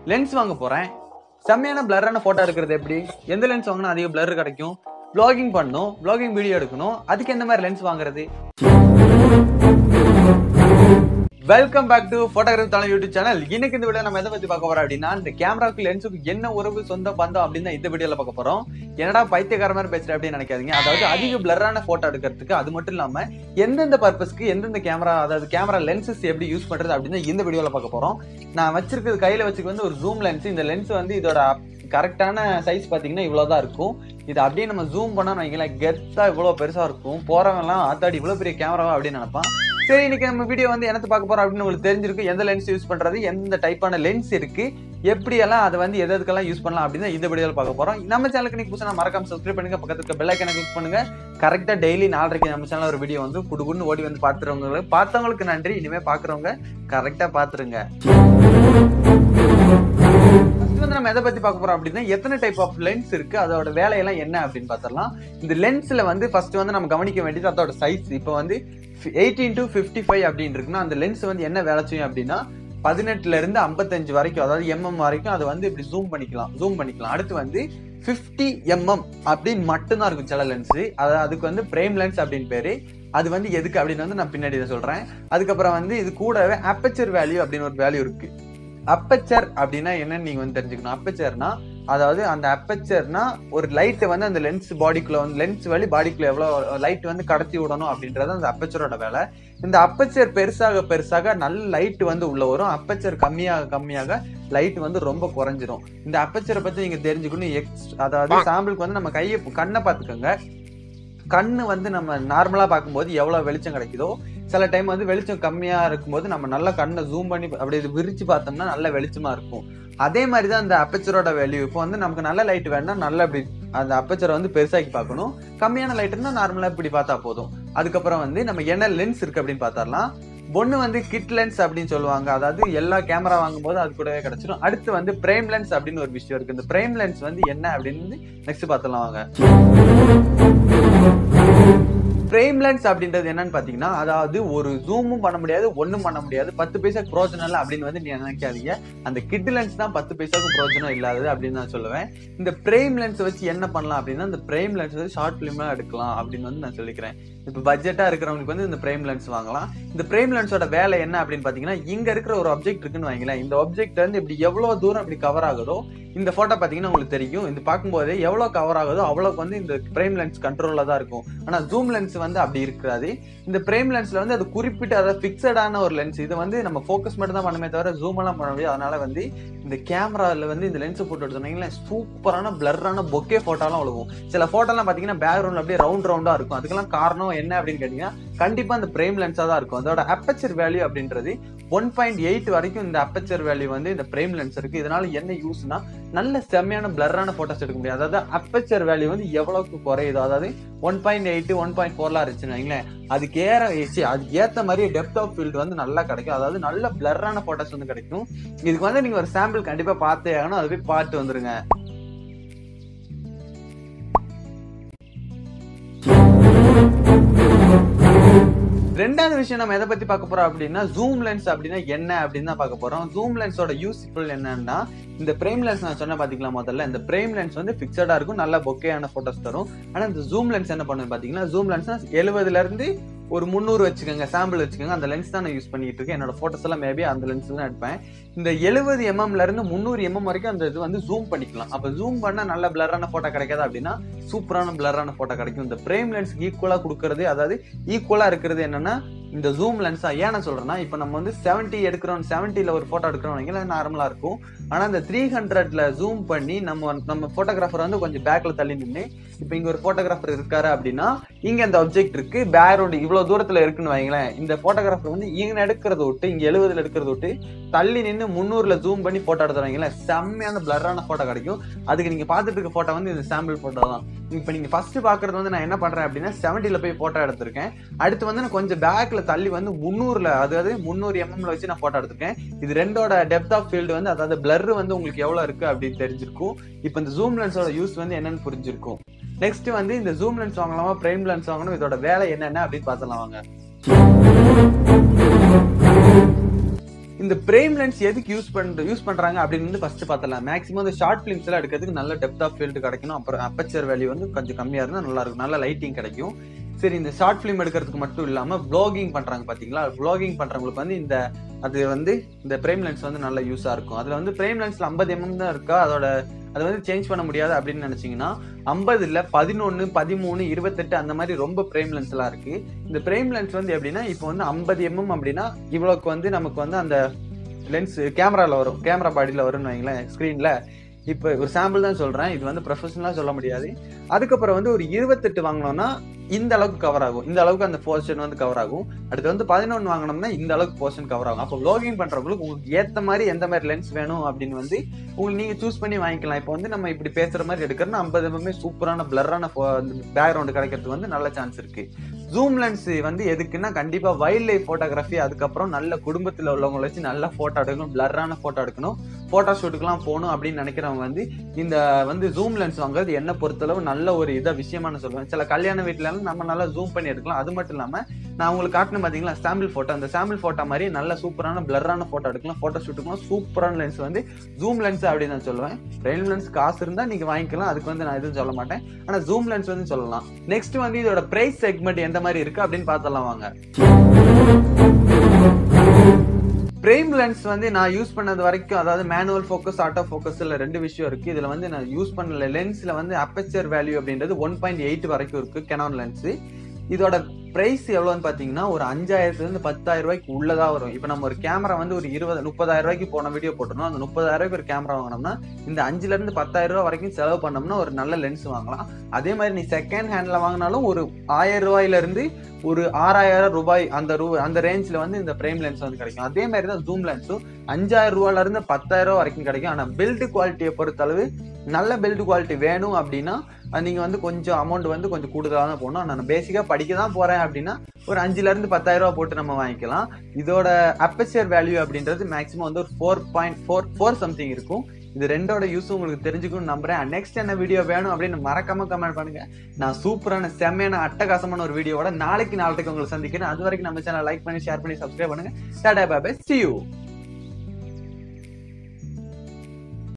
lens வாங்க போறேன் செம்மையான பிளரான போட்டோ எடுக்கிறது எப்படி எந்த லென்ஸ் வாங்கினா அதிக பிளர் கிடைக்கும் vlogging பண்ணணும் vlogging வீடியோ எடுக்கணும் அதுக்கு எந்த மாதிரி லென்ஸ் வாங்குறது welcome back to photography Tamil YouTube channel இன்னைக்கு இந்த வீடியோ நம்ம எதை பத்தி பார்க்க போறோம் அப்படின்னா இந்த கேமராக்கு லென்ஸுக்கு என்ன உறவு சொந்த பந்தம் அப்படின்னு தான் இந்த வீடியோல பார்க்க போறோம் என்னடா பைத்தியக்கார மாதிரி பேசுற அப்படின்னு நினைக்காதீங்க அதாவது அதிக பிளரான போட்டோ எடுக்கிறதுக்கு அது மட்டும் இல்லாம எந்தெந்த பர்பஸ்க்கு எந்தெந்த கேமரா அதாவது கேமரா லென்சஸ் எப்படி யூஸ் பண்றது அப்படின்னு தான் இந்த வீடியோல பார்க்க போறோம் நான் வச்சிருக்கிறது கையில வச்சுக்க வந்து ஒரு ஜூம் லென்ஸ் இந்த லென்ஸ் வந்து இதோட கரெக்டான சைஸ் பாத்தீங்கன்னா இவ்வளவுதான் இருக்கும் இது அப்படியே நம்ம ஜூம் பண்ணா வைங்களேன் கெத்தா இவ்வளவு பெருசா இருக்கும் போறவங்க எல்லாம் ஆத்தாடி இவ்வளவு பெரிய கேமராவா அப்படின்னு நினைப்பான் சரி இன்னைக்கு நம்ம வீடியோ வந்து என்னத்தை பார்க்க போறோம் அப்படின்னு உங்களுக்கு தெரிஞ்சிருக்கு எந்த லென்ஸ் யூஸ் பண்றது எந்த டைப்பான லென்ஸ் இருக்கு எப்படி எல்லாம் அதை வந்து எது எதுக்கெல்லாம் யூஸ் பண்ணலாம் அப்படின்னு தான் இந்த வீடியோவில் பார்க்க போறோம் நம்ம சேனலுக்கு நீங்க புதுசா மறக்காம சப்ஸ்கிரைப் பண்ணுங்க பக்கத்துல இருக்க பெல் ஐக்கனை கிளிக் பண்ணுங்க கரெக்டா டெய்லி நாலரைக்கு நம்ம சேனல் ஒரு வீடியோ வந்து குடுகுன்னு ஓடி வந்து பார்த்துறவங்க பார்த்தவங்களுக்கு நன்றி இனிமே பாக்குறவங்க கரெக்டா பாத்துருங்க First வந்து நம்ம எதை பத்தி பார்க்க போறோம் அப்படின்னா எத்தனை டைப் ஆஃப் லென்ஸ் இருக்கு அதோட வேலையெல்லாம் என்ன அப்படின்னு பார்த்தரலாம் இந்த லென்ஸ்ல வந்து ஃபர்ஸ்ட் வந்து நம்ம கவனிக்க வேண்டியது அதோட சைஸ் இப்போ வந்து எயிட்டீன் டு ஃபிஃப்டி ஃபைவ் அப்படின்னு இருக்குன்னா அந்த லென்ஸ் வந்து என்ன வேலை செய்யும் அப்படின்னா பதினெட்டுல இருந்து ஐம்பத்தஞ்சு வரைக்கும் அதாவது எம்எம் வரைக்கும் அதை வந்து இப்படி ஜூம் பண்ணிக்கலாம் ஜூம் பண்ணிக்கலாம் அடுத்து வந்து 50 எம்எம் அப்படின்னு மட்டும்தான் இருக்கும் சில லென்ஸ் அது அதுக்கு வந்து பிரேம் லென்ஸ் அப்படின்னு பேரு அது வந்து எதுக்கு அப்படின்னு வந்து நான் பின்னாடி இதை சொல்றேன் அதுக்கப்புறம் வந்து இது கூடவே அப்பச்சர் வேல்யூ அப்படின்னு ஒரு வேல்யூ இருக்கு அப்பச்சர் அப்படின்னா என்னன்னு நீங்க வந்து தெரிஞ்சுக்கணும் அப்பச்சர்னா அதாவது அந்த அப்பச்சர்னா ஒரு லைட்டை வந்து அந்த லென்ஸ் பாடிக்குள்ள வந்து லென்ஸ் வழி பாடிக்குள்ள எவ்வளவு லைட் வந்து கடத்தி விடணும் அப்படின்றது அந்த அப்பச்சரோட வேலை இந்த அப்பச்சர் பெருசாக பெருசாக நல்ல லைட் வந்து உள்ள வரும் அப்பச்சர் கம்மியாக கம்மியாக லைட் வந்து ரொம்ப குறைஞ்சிரும் இந்த அப்பச்சரை பத்தி நீங்க தெரிஞ்சுக்கணும் எக்ஸ் அதாவது சாம்பிளுக்கு வந்து நம்ம கையை கண்ணை பார்த்துக்கோங்க கண்ணு வந்து நம்ம நார்மலா பார்க்கும்போது எவ்வளவு வெளிச்சம் கிடைக்குதோ சில டைம் வந்து வெளிச்சம் கம்மியா இருக்கும்போது நம்ம நல்லா கண்ணை ஜூம் பண்ணி அப்படி இது விரிச்சு பார்த்தோம்னா நல்ல வெளிச்சமா இருக்கும் அதே மாதிரி தான் அந்த அப்பச்சரோட வேல்யூ இப்போ வந்து நமக்கு நல்ல லைட் வேணும்னா நல்லா இப்படி அந்த அப்பச்சரை வந்து பெருசாக்கி பார்க்கணும் கம்மியான லைட் இருந்தால் நார்மலா இப்படி பார்த்தா போதும் அதுக்கப்புறம் வந்து நம்ம என்ன லென்ஸ் இருக்கு அப்படின்னு பார்த்தரலாம் ஒன்று வந்து கிட் லென்ஸ் அப்படின்னு சொல்லுவாங்க அதாவது எல்லா கேமரா வாங்கும்போது அது கூடவே கிடைச்சிடும் அடுத்து வந்து பிரேம் லென்ஸ் அப்படின்னு ஒரு விஷயம் இருக்கு இந்த பிரேம் லென்ஸ் வந்து என்ன அப்படின்னு நெக்ஸ்ட் பார்த்தலாம் வாங்க ஃப்ரேம் லென்ஸ் அப்படின்றது என்னன்னு பாத்தீங்கன்னா அதாவது ஒரு ஜூமும் பண்ண முடியாது ஒண்ணும் பண்ண முடியாது பத்து பைசாக்கு பிரோஜனம் இல்லை அப்படின்னு வந்து நீங்க நினைக்காதீங்க அந்த கிட் லென்ஸ் தான் பத்து பைசாக்கு பிரோஜனம் இல்லாதது அப்படின்னு நான் சொல்லுவேன் இந்த பிரேம் லென்ஸ் வச்சு என்ன பண்ணலாம் அப்படின்னா இந்த பிரேம் லென்ஸ் வந்து ஷார்ட் ஃபிலிம்ல எடுக்கலாம் அப்படின்னு வந்து நான் சொல்லிக்கிறேன் இப்போ பட்ஜெட்டா இருக்கிறவங்களுக்கு வந்து இந்த பிரேம் லென்ஸ் வாங்கலாம் இந்த பிரேம் லென்ஸோட வேலை என்ன அப்படின்னு பாத்தீங்கன்னா இங்க இருக்கிற ஒரு ஆப்ஜெக்ட் இருக்குன்னு வைங்களேன் இந்த ஆப்ஜெக்ட் வந்து இப்படி எவ்வளவு தூரம் இப்படி கவர் ஆகுதோ இந்த போட்டோ பாத்தீங்கன்னா உங்களுக்கு தெரியும் இது பார்க்கும்போதே எவ்வளவு கவர் ஆகுதோ அவ்வளவுக்கு வந்து இந்த பிரேம் லென்ஸ் கண்ட்ரோல்ல தான் இருக்கும் ஆனா ஜூம் லென்ஸ் வந்து அப்படி இருக்காது இந்த பிரேம் லென்ஸ்ல வந்து அது குறிப்பிட்ட அதாவது பிக்சடான ஒரு லென்ஸ் இது வந்து நம்ம ஃபோக்கஸ் மட்டும் தான் பண்ணுமே தவிர ஜூம் எல்லாம் பண்ண முடியாது அதனால வந்து இந்த கேமரால வந்து இந்த லென்ஸ் போட்டோ எடுத்தோம்னா சூப்பரான பிளரான பொக்கே போட்டோலாம் விழுவும் சில போட்டோலாம் பாத்தீங்கன்னா பேக்ரவுண்ட் அப்படியே ரவுண்ட் ரவுண்டா இருக்கும் அதுக்கெல்லாம் காரணம் என்ன அப்படின்னு கேட்டீங்கன்னா கண்டிப்பா இந்த பிரேம் லென்ஸா தான் இருக்கும் அதோட அப்பச்சர் வேல்யூ அப்படின்றது ஒன் பாயிண்ட் எயிட் வரைக்கும் இந்த அப்பச்சர் வேல்யூ வந்து இந்த பிரேம் லென்ஸ் இருக்கு இதனால என்ன யூஸ்னா நல்ல செம்மையான பிளரான போட்டோஸ் எடுக்க முடியும் அதாவது அப்பச்சர் வேல்யூ வந்து எவ்வளவுக்கு குறையுதோ அதாவது one point eight one point ஃபோர்லாம் இருந்துச்சுன்னு வைங்களேன் அதுக்கு ஏற ச்சீ, அதுக்கு ஏத்த மாதிரி டெப்த் ஆஃப் ஃபீல்டு வந்து நல்லா கிடைக்கும் அதாவது நல்ல பிளரான போட்டோஸ் வந்து கிடைக்கும் இதுக்கு வந்து நீங்க ஒரு சாம்பிள் கண்டிப்பா பார்த்தே ஆகணும் அது போய் பார்த்து வந்துருங்க ரெண்டாவது விஷயம் நம்ம எதை பத்தி பார்க்க போறோம் அப்படின்னா ஜூம் லென்ஸ் அப்படின்னா என்ன அப்படின்னு தான் பார்க்க போறோம் ஜூம் லென்ஸோட யூஸ்ஃபுல் என்னன்னா இந்த பிரேம் லென்ஸ் நான் சொன்ன பாத்தீங்களா முதல்ல இந்த பிரேம் லென்ஸ் வந்து பிக்சடா இருக்கும் நல்ல பொக்கையான போட்டோஸ் தரும் ஆனா இந்த ஜூம் லென்ஸ் என்ன பண்ணுது பாத்தீங்கன்னா ஜூம் லென்ஸ் எழுபதுல இருந்து ஒரு முந்நூறு வச்சுக்கோங்க சாம்பிள் வச்சுக்கோங்க அந்த லென்ஸ் தான் நான் யூஸ் பண்ணிட்டு இருக்கேன் என்னோட போட்டோஸ் எல்லாம் மேபி அந்த லென்ஸ் தான் எடுப்பேன் இந்த எழுபது எம்எம்ல இருந்து முந்நூறு எம்எம் வரைக்கும் அந்த இது வந்து ஜூம் பண்ணிக்கலாம் அப்ப ஜூம் பண்ணா நல்ல பிளரான போட்டோ கிடைக்காது அப்படின்னா சூப்பரான பிளரான போட்டோ கிடைக்கும் இந்த பிரேம் லென்ஸ்க்கு ஈக்குவலா கொடுக்கறது அதாவது ஈக்குவலா இருக்கிறது என்னன்னா இந்த ஜூம் லென்ஸா ஏன் நான் சொல்றேன்னா இப்போ நம்ம வந்து செவன்ட்டி எடுக்கிறோம் செவன்ட்டில ஒரு போட்டோ எடுக்கிறோம் நார்மலா இருக்கும் ஆனா இந்த த்ரீ ஹண்ட்ரட்ல ஜூம் பண்ணி நம்ம நம்ம போட்டோகிராஃபர் வந்து கொஞ்சம் பேக்ல தள்ளி நின்று இப்போ இங்க ஒரு போட்டோகிராஃபர் இருக்காரு அப்படின்னா இங்க அந்த ஆப்ஜெக்ட் இருக்கு பேக்ரவுண்ட் இவ்வளவு தூரத்துல இருக்குன்னு வைங்களேன் இந்த போட்டோகிராஃபர் வந்து இங்க எடுக்கிறத விட்டு இங்க எழுபதுல எடுக்கிறத விட்டு தள்ளி நின்று முந்நூறுல ஜூம் பண்ணி போட்டோ எடுத்து வைங்களேன் செம்மையான பிளரான போட்டோ கிடைக்கும் அதுக்கு நீங்க பார்த்துட்டு இருக்க போட்டோ வந்து இந்த சாம்பிள் போட்டோ தான் இப்போ நீங்க ஃபர்ஸ்ட் பாக்குறது வந்து நான் என்ன பண்றேன் அப்படின்னா செவன்ட்டில போய் போட்டோ எடுத்திருக்கேன் அடுத்து வந்து நான் கொஞ்சம் பேக்ல தள்ளி வந்து முந்நூறுல அதாவது முந்நூறு எம்எம்ல வச்சு நான் போட்டோ எடுத்திருக்கேன் இது ரெண்டோட டெப்த் ஆஃப் ஃபீல்டு வந்து அதாவது பிளர் வந்து உங்களுக்கு எவ்வளவு இருக்கு அப்படின்னு தெரிஞ்சிருக்கும் இப்போ இந்த ஜூம் லென்ஸோட யூஸ் வந்து என்னன்னு புரிஞ்சிருக்கும் நெக்ஸ்ட் வந்து இந்த ஜூம் லென்ஸ் வாங்கலாமா பிரைம் லென்ஸ் வாங்கணும் இதோட வேலை என்னென்ன அப்படின்னு பார்த்தலாம் வாங்க இந்த இந்த பிரேம் லென்ஸ் எதுக்கு யூஸ் பண்ற யூஸ் பண்றாங்க அப்படின்னு வந்து ஃபர்ஸ்ட் பார்த்தலாம் மேக்ஸிமம் இந்த ஷார்ட் ஃபிலிம்ஸ் எல்லாம் எடுக்கிறதுக்கு நல்ல டெப்த் ஆஃப் ஃபீல்டு கிடைக்கணும் அப்புறம் அப்பச்சர் வேல்யூ வந்து கொஞ்சம் கம்மியா இருந்தா நல்லா இருக்கும் நல்ல லைட்டிங் கிடைக்கும் சரி இந்த ஷார்ட் ஃபிலிம் எடுக்கிறதுக்கு மட்டும் இல்லாம வ்ளாகிங் பண்றாங்க பாத்தீங்களா வ்ளாகிங் பண்றவங்களுக்கு வந்து இந்த அது வந்து இந்த பிரேம் லென்ஸ் வந்து நல்ல யூஸா இருக்கும் அதுல வந்து பிரேம் லென்ஸ்ல 50 எம்எம் தான் இருக்கா அதோட அதை வந்து சேஞ்ச் பண்ண முடியாது அப்படின்னு நினைச்சீங்கன்னா ஐம்பது இல்ல பதினொன்னு பதிமூணு இருபத்தெட்டு அந்த மாதிரி ரொம்ப பிரேம் லென்ஸ் எல்லாம் இருக்கு இந்த பிரேம் லென்ஸ் வந்து எப்படின்னா இப்போ வந்து ஐம்பது எம்எம் அப்படின்னா இவ்வளவுக்கு வந்து நமக்கு வந்து அந்த லென்ஸ் கேமரால வரும் கேமரா பாடியில வரும்னு வைங்களேன் ஸ்க்ரீன்ல இப்போ ஒரு சாம்பிள் தான் சொல்றேன் இது வந்து ப்ரொஃபஷனலாக சொல்ல முடியாது அதுக்கப்புறம் வந்து ஒரு இருபத்தெட்டு வாங்கினோம்னா இந்த அளவுக்கு கவர் ஆகும் இந்த அளவுக்கு அந்த போர்ஷன் வந்து கவர் ஆகும் அடுத்து வந்து பதினொன்று வாங்கினோம்னா இந்த அளவுக்கு போர்ஷன் கவர் ஆகும் அப்போ வ்ளாகிங் பண்றவங்களுக்கு உங்களுக்கு ஏத்த மாதிரி எந்த மாதிரி லென்ஸ் வேணும் அப்படின்னு வந்து உங்களுக்கு நீங்க சூஸ் பண்ணி வாங்கிக்கலாம் இப்போ வந்து நம்ம இப்படி பேசுற மாதிரி எடுக்கிறோம்னா ஐம்பது எம்எம்ஏ சூப்பரான பிளரான பேக்ரவுண்ட் கிடைக்கிறதுக்கு வந்து நல்ல சான்ஸ் இருக்கு ஜூம் லென்ஸ் வந்து எதுக்குன்னா கண்டிப்பா வைல்ட் லைஃப் போட்டோகிராஃபி அதுக்கப்புறம் நல்ல குடும்பத்துல உள்ளவங்களை வச்சு நல்லா போட்டோ எடுக்கணும் பிளரான போட்டோ எடுக்கணும் போட்டோ ஷூட்டுக்குலாம் போகணும் அப்படின்னு நினைக்கிறவங்க வந்து இந்த வந்து ஜூம் லென்ஸ் வாங்குறது என்ன பொறுத்தளவு நல்ல ஒரு இதை விஷயமா நான் சொல்லுவேன் சில கல்யாண வீட்டுல எல்லாம் நம்ம நல்லா ஜூம் பண்ணி எடுக்கலாம் அது மட்டும் இல்லாம நான் உங்களுக்கு காட்டின பாத்தீங்களா சாம்பிள் போட்டோ அந்த சாம்பிள் போட்டோ மாதிரி நல்ல சூப்பரான பிளரான போட்டோ எடுக்கலாம் போட்டோ ஷூட்டுக்குலாம் சூப்பரான லென்ஸ் வந்து ஜூம் லென்ஸ் அப்படின்னு நான் சொல்லுவேன் ரெயில் லென்ஸ் காசு இருந்தா நீங்க வாங்கிக்கலாம் அதுக்கு வந்து நான் எதுவும் சொல்ல மாட்டேன் ஆனா ஜூம் லென்ஸ் வந்து சொல்லலாம் நெக்ஸ்ட் வந்து இதோட பிரைஸ் செக்மெண்ட் எந்த மாதிரி இருக்கு அப்படின்னு பார்த்தலாம் வாங்க பிரேம் லென்ஸ் வந்து நான் யூஸ் பண்ணது வரைக்கும் அதாவது மேனுவல் ஃபோக்கஸ் ஆட்டோ ஃபோக்கஸ்ல ரெண்டு விஷயம் இருக்கு இதுல வந்து நான் யூஸ் பண்ணல லென்ஸ்ல வந்து அப்பச்சர் வேல்யூ அப்படின்றது ஒன் பாயிண்ட் எயிட் வரைக்கும் இருக்கு கெனான் லென்ஸ் இதோட பிரைஸ் எவ்வளோன்னு பார்த்தீங்கன்னா ஒரு அஞ்சாயிரத்துல இருந்து பத்தாயிரம் ரூபாய்க்கு உள்ளதா வரும் இப்போ நம்ம ஒரு கேமரா வந்து ஒரு இருபது முப்பதாயிரம் ரூபாய்க்கு போன வீடியோ போட்டோம்னா அந்த முப்பதாயிரம் ரூபாய்க்கு ஒரு கேமரா வாங்கினோம்னா இந்த அஞ்சுல இருந்து பத்தாயிரம் ரூபாய் வரைக்கும் செலவு பண்ணோம்னா ஒரு நல்ல லென்ஸ் வாங்கலாம் அதே மாதிரி நீ செகண்ட் ஹேண்ட்ல வாங்கினாலும் ஒரு ஆயிரம் ரூபாயில இருந்து ஒரு ஆறாயிரம் ரூபாய் அந்த ரூ அந்த ரேஞ்ச்ல வந்து இந்த பிரேம் லென்ஸ் வந்து கிடைக்கும் அதே மாதிரி தான் ஜூம் லென்ஸும் அஞ்சாயிரம் ரூபாயில இருந்து பத்தாயிரம் ரூபாய் வரைக்கும் கிடைக்கும் ஆனா பில்டு குவாலிட்டியை பொறுத்தளவு நல்ல பில்டு குவாலிட்டி வேணும் அப்படின்னா அது நீங்க வந்து கொஞ்சம் அமௌண்ட் வந்து கொஞ்சம் கூடுதலாக தான் போகணும் நான் பேசிக்கா படிக்க தான் போறேன் அப்படின்னா ஒரு அஞ்சுல இருந்து பத்தாயிரம் ரூபாய் போட்டு நம்ம வாங்கிக்கலாம் இதோட அப்பச்சர் வேல்யூ அப்படின்றது மேக்ஸிமம் வந்து ஒரு four point four four something இருக்கும் இது ரெண்டோட யூஸ் உங்களுக்கு தெரிஞ்சுக்கணும்னு நம்புறேன் நெக்ஸ்ட் என்ன வீடியோ வேணும் அப்படின்னு மறக்காம கமெண்ட் பண்ணுங்க நான் சூப்பரான செம்மையான அட்டகாசமான ஒரு வீடியோவோட நாளைக்கு நாளைக்கு உங்களை சந்திக்கிறேன் அது வரைக்கும் நம்ம சேனல் லைக் பண்ணி ஷேர் பண்ணி சப்ஸ்கிரைப் பண்ணுங்க டாடா பாபே see you